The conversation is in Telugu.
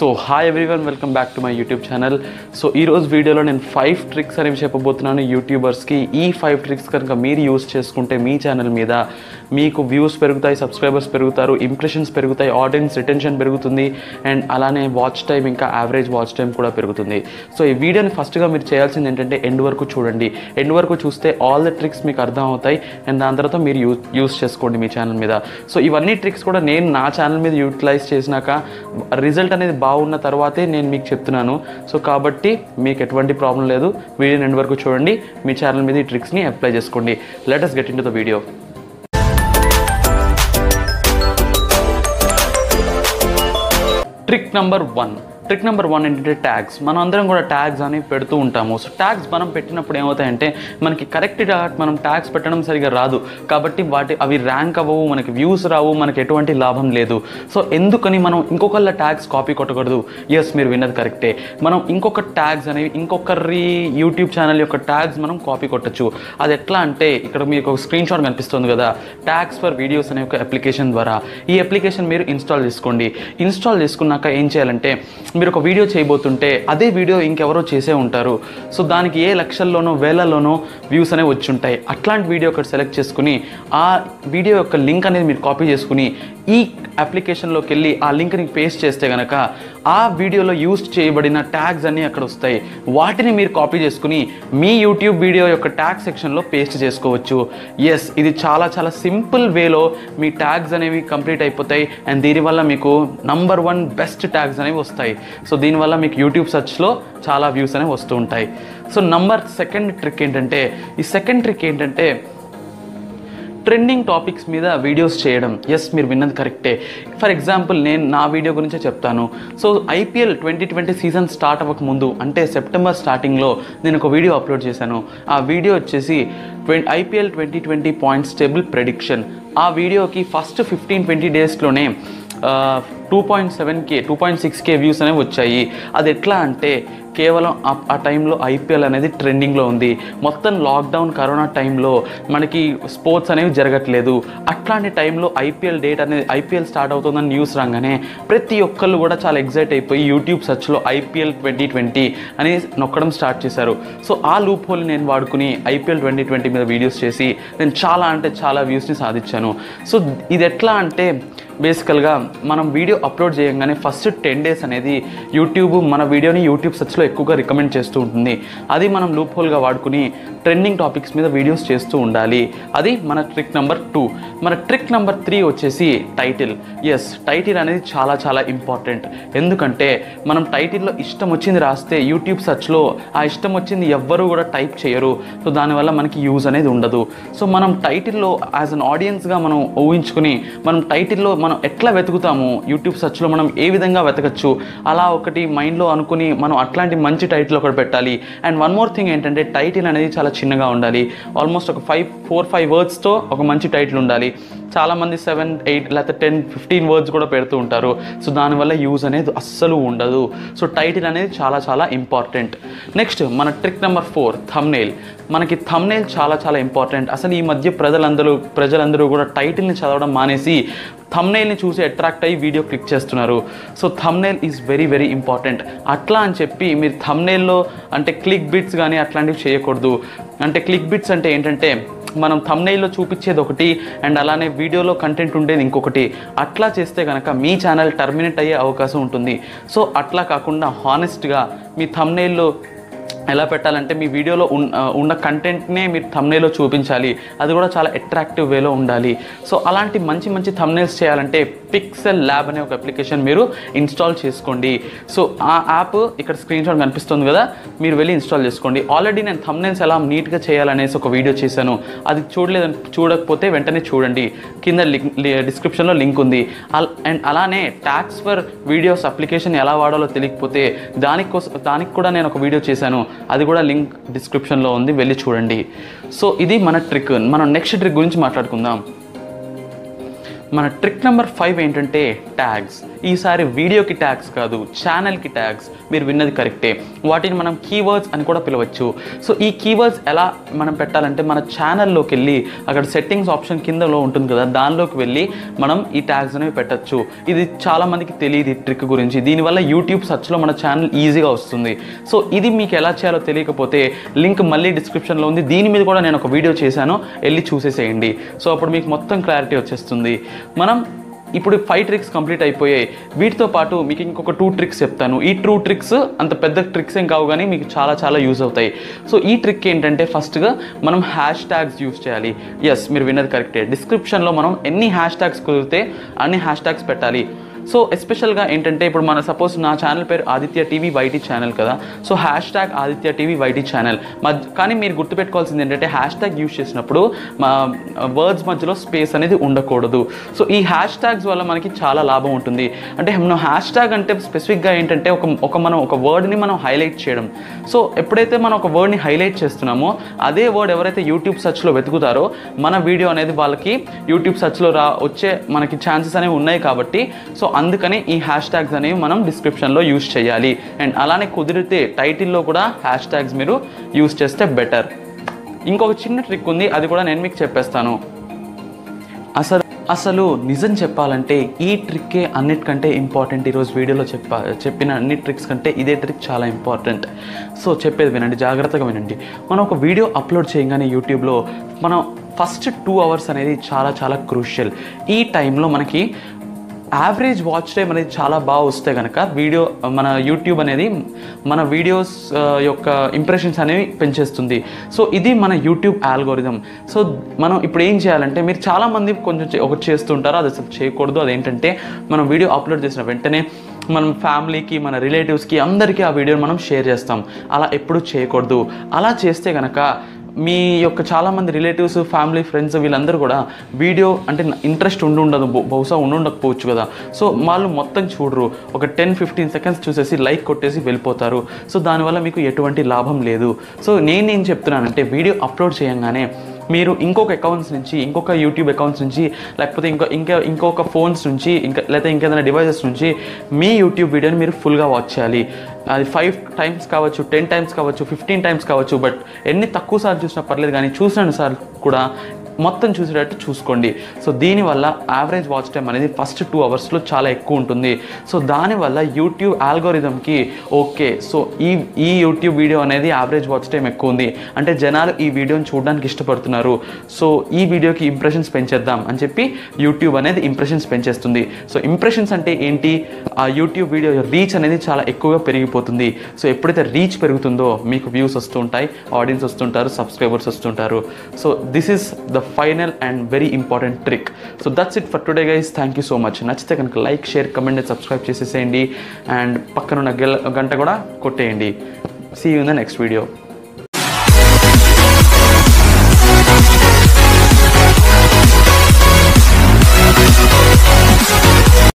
so hi everyone welcome back to my YouTube channel so ఈరోజు వీడియోలో నేను ఫైవ్ ట్రిక్స్ అనేవి చెప్పబోతున్నాను యూట్యూబర్స్కి ఈ ఫైవ్ ట్రిక్స్ కనుక మీరు యూస్ చేసుకుంటే మీ ఛానల్ మీద మీకు వ్యూస్ పెరుగుతాయి సబ్స్క్రైబర్స్ పెరుగుతారు ఇంప్రెషన్స్ పెరుగుతాయి ఆడియన్స్ రిటెన్షన్ పెరుగుతుంది అండ్ అలానే వాచ్ టైం ఇంకా యావరేజ్ వాచ్ టైం కూడా పెరుగుతుంది సో ఈ వీడియోని ఫస్ట్గా మీరు చేయాల్సింది ఏంటంటే ఎండ్ వరకు చూడండి ఎండ్ వరకు చూస్తే ఆల్ ద ట్రిక్స్ మీకు అర్థం అవుతాయి అండ్ దాని తర్వాత మీరు యూస్ యూస్ చేసుకోండి మీ ఛానల్ మీద సో ఇవన్నీ ట్రిక్స్ కూడా నేను నా ఛానల్ మీద యూటిలైజ్ చేసినాక రిజల్ట్ అనేది బాగున్న తర్వాతే నేను మీకు చెప్తున్నాను సో కాబట్టి మీకు ఎటువంటి ప్రాబ్లం లేదు వీడియో ఎండ్ వరకు చూడండి మీ ఛానల్ మీద ఈ ట్రిక్స్ని అప్లై చేసుకోండి let's get into the video trick number one trick number one ఏంటంటే ట్యాగ్స్ మనం అందరం కూడా ట్యాగ్స్ అని పెడుతూ ఉంటాము సో ట్యాగ్స్ మనం పెట్టినప్పుడు ఏమవుతాయంటే మనకి కరెక్ట్గా మనం ట్యాగ్స్ పెట్టడం సరిగా రాదు కాబట్టి వాటి అవి ర్యాంక్ అవ్వవు మనకి వ్యూస్ రావు మనకి ఎటువంటి లాభం లేదు సో ఎందుకని మనం ఇంకొకళ్ళ ట్యాగ్స్ కాపీ కొట్టకూడదు ఎస్ మీరు విన్నది కరెక్టే మనం ఇంకొక ట్యాగ్స్ అనేవి ఇంకొకరి యూట్యూబ్ ఛానల్ యొక్క ట్యాగ్స్ మనం కాపీ కొట్టచ్చు అది ఎట్లా అంటే ఇక్కడ మీకు ఒక స్క్రీన్ షాట్ కనిపిస్తుంది కదా ట్యాగ్స్ ఫర్ వీడియోస్ అనే ఒక అప్లికేషన్ ద్వారా ఈ అప్లికేషన్ మీరు ఇన్స్టాల్ చేసుకోండి ఇన్స్టాల్ చేసుకున్నాక ఏం చేయాలంటే మీరు ఒక వీడియో చేయబోతుంటే అదే వీడియో ఇంకెవరో చేసే ఉంటారు సో దానికి ఏ లక్షల్లోనో వేలల్లోనో వ్యూస్ అనేవి వచ్చి ఉంటాయి అట్లాంటి వీడియో ఒకటి సెలెక్ట్ చేసుకుని ఆ వీడియో యొక్క లింక్ అనేది మీరు కాపీ చేసుకుని ఈ అప్లికేషన్లోకి వెళ్ళి ఆ లింక్ని పేస్ట్ చేస్తే కనుక ఆ వీడియోలో యూస్ చేయబడిన ట్యాగ్స్ అన్నీ అక్కడ వస్తాయి వాటిని మీరు కాపీ చేసుకుని మీ యూట్యూబ్ వీడియో యొక్క ట్యాగ్ సెక్షన్లో పేస్ట్ చేసుకోవచ్చు ఎస్ ఇది చాలా చాలా సింపుల్ వేలో మీ ట్యాగ్స్ అనేవి కంప్లీట్ అయిపోతాయి అండ్ దీనివల్ల మీకు నంబర్ వన్ బెస్ట్ ట్యాగ్స్ అనేవి వస్తాయి సో దీనివల్ల మీకు యూట్యూబ్ సర్చ్లో చాలా వ్యూస్ అనేవి వస్తూ ఉంటాయి సో నంబర్ సెకండ్ ట్రిక్ ఏంటంటే ఈ సెకండ్ ట్రిక్ ఏంటంటే ట్రెండింగ్ టాపిక్స్ మీద వీడియోస్ చేయడం ఎస్ మీరు విన్నది కరెక్టే ఫర్ ఎగ్జాంపుల్ నేను నా వీడియో గురించే చెప్తాను so IPL twenty twenty season start అవ్వక ముందు అంటే సెప్టెంబర్ స్టార్టింగ్లో నేను ఒక వీడియో అప్లోడ్ చేశాను ఆ వీడియో వచ్చేసి ట్వం IPL twenty twenty points table prediction ఆ వీడియోకి ఫస్ట్ ఫిఫ్టీన్ ట్వంటీ డేస్లోనే two point seven K two point six K views అనేవి వచ్చాయి అది ఎట్లా అంటే కేవలం ఆ- ఆ టైంలో ఐపీఎల్ అనేది ట్రెండింగ్లో ఉంది మొత్తం లాక్డౌన్ కరోనా టైంలో మనకి స్పోర్ట్స్ అనేవి జరగట్లేదు అట్లాంటి టైంలో ఐపీఎల్ డేట్ అనేది ఐపీఎల్ స్టార్ట్ అవుతుందని న్యూస్ రాగానే ప్రతి ఒక్కళ్ళు కూడా చాలా ఎగ్జైట్ అయిపోయి యూట్యూబ్ సర్చ్లో ఐపీఎల్ ట్వంటీ ట్వంటీ అని నొక్కడం స్టార్ట్ చేశారు సో ఆ లూప్ హోల్ నేను వాడుకుని ఐపీఎల్ ట్వంటీ ట్వంటీ మీద వీడియోస్ చేసి నేను చాలా అంటే చాలా వ్యూస్ని సాధించాను సో ఇది ఎట్లా అంటే బేసికల్గా మనం వీడియో అప్లోడ్ చేయగానే ఫస్ట్ టెన్ డేస్ అనేది యూట్యూబ్ మన వీడియోని యూట్యూబ్ సర్చ్లో ఎక్కువగా రికమెండ్ చేస్తూ ఉంటుంది అది మనం లూప్ హోల్గా వాడుకుని ట్రెండింగ్ టాపిక్స్ మీద వీడియోస్ చేస్తూ ఉండాలి అది మన ట్రిక్ నెంబర్ టూ మన ట్రిక్ నెంబర్ త్రీ వచ్చేసి టైటిల్ ఎస్ టైటిల్ అనేది చాలా చాలా ఇంపార్టెంట్ ఎందుకంటే మనం టైటిల్లో ఇష్టం వచ్చింది రాస్తే యూట్యూబ్ సర్చ్లో ఆ ఇష్టం వచ్చింది ఎవ్వరూ కూడా టైప్ చేయరు సో దానివల్ల మనకి యూజ్ అనేది ఉండదు సో మనం టైటిల్లో యాజ్ అన్ ఆడియన్స్గా మనం ఊహించుకుని మనం టైటిల్లో మనం ఎట్లా వెతుకుతాము యూట్యూబ్ సర్చ్లో మనం ఏ విధంగా వెతకచ్చు అలా ఒకటి మైండ్లో అనుకుని మనం అట్లాంటి మంచి టైటిల్ ఒకటి పెట్టాలి అండ్ వన్ మోర్ థింగ్ ఏంటంటే టైటిల్ అనేది చాలా చిన్నగా ఉండాలి ఆల్మోస్ట్ ఒక ఫైవ్ ఫోర్ ఫైవ్ వర్డ్స్తో ఒక మంచి టైటిల్ ఉండాలి చాలామంది సెవెన్ ఎయిట్ లేకపోతే టెన్ ఫిఫ్టీన్ వర్డ్స్ కూడా పెడుతూ ఉంటారు సో దానివల్ల యూజ్ అనేది అస్సలు ఉండదు సో టైటిల్ అనేది చాలా చాలా ఇంపార్టెంట్ నెక్స్ట్ మన ట్రిక్ నెంబర్ ఫోర్ థమ్నేల్ మనకి థమ్నేల్ చాలా చాలా ఇంపార్టెంట్ అసలు ఈ మధ్య ప్రజలందరూ ప్రజలందరూ కూడా టైటిల్ని చదవడం మానేసి థమ్నేల్ని చూసి అట్రాక్ట్ అయ్యి వీడియో క్లిక్ చేస్తున్నారు so thumbnail is very very important అట్లా అని చెప్పి మీరు థమ్నేల్లో అంటే క్లిక్ బిట్స్ కానీ అట్లాంటివి చేయకూడదు అంటే క్లిక్ బిట్స్ అంటే ఏంటంటే మనం థమ్నైల్లో చూపించేది ఒకటి అండ్ అలానే వీడియోలో కంటెంట్ ఉండేది ఇంకొకటి అట్లా చేస్తే కనుక మీ ఛానల్ టర్మినేట్ అయ్యే అవకాశం ఉంటుంది సో అట్లా కాకుండా హానెస్ట్గా మీ థమ్నైల్లో ఎలా పెట్టాలంటే మీ వీడియోలో ఉన్ ఆ, ఉన్న కంటెంట్నే మీరు థమ్నేలో చూపించాలి అది కూడా చాలా అట్రాక్టివ్ వేలో ఉండాలి సో అలాంటి మంచి మంచి థమ్నేల్స్ చేయాలంటే పిక్సెల్ ల్యాబ్ అనే ఒక అప్లికేషన్ మీరు ఇన్స్టాల్ చేసుకోండి సో ఆ యాప్ ఇక్కడ స్క్రీన్ షాట్ కనిపిస్తుంది కదా మీరు వెళ్ళి ఇన్స్టాల్ చేసుకోండి ఆల్రెడీ నేను థమ్నేల్స్ ఎలా నీట్గా చేయాలనేసి ఒక వీడియో చేశాను అది చూడలేదని చూడకపోతే వెంటనే చూడండి కింద లింక్ డిస్క్రిప్షన్లో లింక్ ఉంది అల్- అండ్ అలానే ట్యాక్స్ ఫర్ వీడియోస్ అప్లికేషన్ ఎలా వాడాలో తెలియకపోతే దానికోసం దానికి కూడా నేను ఒక వీడియో చేశాను అది కూడా లింక్ డిస్క్రిప్షన్లో ఉంది వెళ్ళి చూడండి సో ఇది మన ట్రిక్ మనం నెక్స్ట్ ట్రిక్ గురించి మాట్లాడుకుందాం మన ట్రిక్ నెంబర్ ఫైవ్ ఏంటంటే ట్యాగ్స్ ఈసారి వీడియోకి ట్యాగ్స్ కాదు ఛానల్కి ట్యాగ్స్ మీరు విన్నది కరెక్టే వాటిని మనం కీవర్డ్స్ అని కూడా పిలవచ్చు సో ఈ కీవర్డ్స్ ఎలా మనం పెట్టాలంటే మన ఛానల్లోకి వెళ్ళి అక్కడ సెట్టింగ్స్ ఆప్షన్ కిందలో ఉంటుంది కదా దానిలోకి వెళ్ళి మనం ఈ ట్యాగ్స్ అనేవి పెట్టచ్చు ఇది చాలా మందికి తెలియదు ఈ ట్రిక్ గురించి దీనివల్ల యూట్యూబ్ సర్చ్లో మన ఛానల్ ఈజీగా వస్తుంది సో ఇది మీకు ఎలా చేయాలో తెలియకపోతే లింక్ మళ్ళీ డిస్క్రిప్షన్లో ఉంది దీని మీద కూడా నేను ఒక వీడియో చేశాను వెళ్ళి చూసేసేయండి సో అప్పుడు మీకు మొత్తం క్లారిటీ వచ్చేస్తుంది మనం ఇప్పుడు ఫైవ్ ట్రిక్స్ కంప్లీట్ అయిపోయాయి వీటితో పాటు మీకు ఇంకొక టూ ట్రిక్స్ చెప్తాను ఈ టూ ట్రిక్స్ అంత పెద్ద ట్రిక్స్ ఏం కావు కానీ మీకు చాలా చాలా యూజ్ అవుతాయి సో ఈ ట్రిక్ ఏంటంటే ఫస్ట్గా మనం హ్యాష్ ట్యాగ్స్ యూజ్ చేయాలి ఎస్ మీరు విన్నది కరెక్టే డిస్క్రిప్షన్లో మనం ఎన్ని హ్యాష్ ట్యాగ్స్ కుదిరితే అన్ని హ్యాష్ ట్యాగ్స్ పెట్టాలి సో ఎస్పెషల్గా ఏంటంటే ఇప్పుడు మన సపోజ్ నా ఛానల్ పేరు ఆదిత్య టీవీ వైటీ ఛానల్ కదా so hashtag Aditya TV YT channel మధ్య కానీ మీరు గుర్తుపెట్టుకోవాల్సింది ఏంటంటే హ్యాష్ ట్యాగ్ యూజ్ చేసినప్పుడు మా వర్డ్స్ మధ్యలో స్పేస్ అనేది ఉండకూడదు సో ఈ హ్యాష్ ట్యాగ్స్ వల్ల మనకి చాలా లాభం ఉంటుంది అంటే మనం హ్యాష్ ట్యాగ్ అంటే స్పెసిఫిక్గా ఏంటంటే ఒక ఒక మనం ఒక వర్డ్ని మనం హైలైట్ చేయడం సో ఎప్పుడైతే మనం ఒక వర్డ్ని హైలైట్ చేస్తున్నామో అదే వర్డ్ ఎవరైతే యూట్యూబ్ సర్చ్లో వెతుకుతారో మన వీడియో అనేది వాళ్ళకి యూట్యూబ్ సర్చ్లో రా వచ్చే మనకి ఛాన్సెస్ అనేవి ఉన్నాయి కాబట్టి సో అందుకని ఈ హ్యాష్ ట్యాగ్స్ అనేవి మనం డిస్క్రిప్షన్లో యూజ్ చేయాలి అండ్ అలానే కుదిరితే టైటిల్లో కూడా హ్యాష్ ట్యాగ్స్ మీరు యూజ్ చేస్తే బెటర్ ఇంకొక చిన్న ట్రిక్ ఉంది అది కూడా నేను మీకు చెప్పేస్తాను అసలు అసలు నిజం చెప్పాలంటే ఈ ట్రిక్కే అన్నిటికంటే ఇంపార్టెంట్ ఈరోజు వీడియోలో చెప్ప చెప్పిన అన్ని ట్రిక్స్ కంటే ఇదే ట్రిక్ చాలా ఇంపార్టెంట్ సో చెప్పేది వినండి జాగ్రత్తగా వినండి మనం ఒక వీడియో అప్లోడ్ చేయగానే యూట్యూబ్లో మనం ఫస్ట్ టూ అవర్స్ అనేది చాలా చాలా క్రూషియల్ ఈ టైంలో మనకి యావరేజ్ వాచ్ టైం అనేది చాలా బాగా వస్తే కనుక వీడియో మన యూట్యూబ్ అనేది మన వీడియోస్ ఆ, యొక్క ఇంప్రెషన్స్ అనేవి పెంచేస్తుంది సో ఇది మన యూట్యూబ్ ఆల్గోరిథం సో మనం ఇప్పుడు ఏం చేయాలంటే మీరు చాలామంది కొంచెం చే- ఒకటి చేస్తుంటారు అది అసలు చేయకూడదు అదేంటంటే మనం వీడియో అప్లోడ్ చేసిన వెంటనే మనం ఫ్యామిలీకి మన రిలేటివ్స్కి అందరికీ ఆ వీడియోని మనం షేర్ చేస్తాం అలా ఎప్పుడూ చేయకూడదు అలా చేస్తే కనుక మీ యొక్క చాలామంది రిలేటివ్స్ ఫ్యామిలీ ఫ్రెండ్స్ వీళ్ళందరూ కూడా వీడియో అంటే ఇంట్రెస్ట్ ఉండి ఉండదు బహు- బహుశా ఉండి ఉండకపోవచ్చు కదా సో వాళ్ళు మొత్తం చూడరు ఒక టెన్ ఫిఫ్టీన్ సెకండ్స్ చూసేసి లైక్ కొట్టేసి వెళ్ళిపోతారు సో దానివల్ల మీకు ఎటువంటి లాభం లేదు సో నేనేం చెప్తున్నానంటే వీడియో అప్లోడ్ చేయంగానే మీరు ఇంకొక అకౌంట్స్ నుంచి ఇంకొక యూట్యూబ్ అకౌంట్స్ నుంచి లేకపోతే ఇంకో ఇంకా ఇంకొక ఫోన్స్ నుంచి ఇంకా లేకపోతే ఇంకేదైనా డివైజెస్ నుంచి మీ యూట్యూబ్ వీడియోని మీరు ఫుల్గా వాచ్ చేయాలి అది ఫైవ్ టైమ్స్ కావచ్చు టెన్ టైమ్స్ కావచ్చు ఫిఫ్టీన్ టైమ్స్ కావచ్చు బట్ ఎన్ని తక్కువ సార్లు చూసినా పర్లేదు కానీ చూసిన సార్లు కూడా మొత్తం చూసేటట్టు చూసుకోండి సో దీనివల్ల యావరేజ్ వాచ్ టైం అనేది ఫస్ట్ టూ అవర్స్లో చాలా ఎక్కువ ఉంటుంది సో దానివల్ల యూట్యూబ్ ఆల్గోరిథంకి ఓకే సో ఈ ఈ యూట్యూబ్ వీడియో అనేది యావరేజ్ వాచ్ టైం ఎక్కువ ఉంది అంటే జనాలు ఈ వీడియోని చూడడానికి ఇష్టపడుతున్నారు సో ఈ వీడియోకి ఇంప్రెషన్స్ పెంచేద్దాం అని చెప్పి యూట్యూబ్ అనేది ఇంప్రెషన్స్ పెంచేస్తుంది సో ఇంప్రెషన్స్ అంటే ఏంటి ఆ యూట్యూబ్ వీడియో రీచ్ అనేది చాలా ఎక్కువగా పెరిగిపోతుంది సో ఎప్పుడైతే రీచ్ పెరుగుతుందో మీకు వ్యూస్ వస్తుంటాయి ఆడియన్స్ వస్తుంటారు సబ్స్క్రైబర్స్ వస్తుంటారు so this is the final and very important trick so that's it for today guys thank you so much నచ్చితే కనుక like share comment and subscribe చేసేసేయండి అండ్ పక్కనున్న గెల గంట కూడా కొట్టేయండి see you in the next video